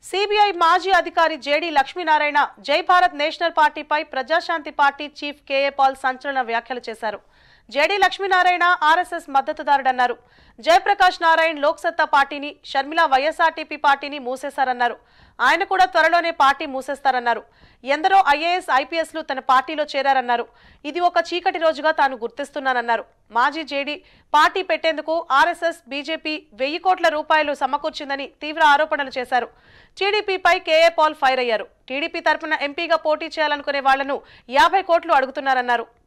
CBI మాజీ అధికారి JD Lakshminarayana జై భారత్ నేషనల్ పార్టీపై Prajashanti party chief KA Paul సంచలన వ్యాఖ్యలు చేశారు జేడీ లక్ష్మీనారాయణ ఆర్ఎస్ఎస్ మద్దతుదారుడన్నారు జయప్రకాష్ నారాయణ్ లోక్సత్తా పార్టీని షర్మిల వైఎస్ఆర్టీపీ పార్టీని మూసేశారన్నారు ఆయన కూడా త్వరలోనే పార్టీ మూసేస్తారన్నారు ఎందరో ఐఏఎస్ ఐపీఎస్లు తన పార్టీలో చేరారన్నారు ఇది ఒక చీకటి రోజుగా తాను గుర్తిస్తున్నానన్నారు మాజీ జేడీ పార్టీ పెట్టేందుకు ఆర్ఎస్ఎస్ బీజేపీ వెయ్యి కోట్ల రూపాయలు సమకూర్చిందని తీవ్ర ఆరోపణలు చేశారు టీడీపీపై కేఏ పాల్ ఫైర్ అయ్యారు టీడీపీ తరపున ఎంపీగా పోటీ చేయాలనుకునే వాళ్లను యాభై కోట్లు అడుగుతున్నారన్నారు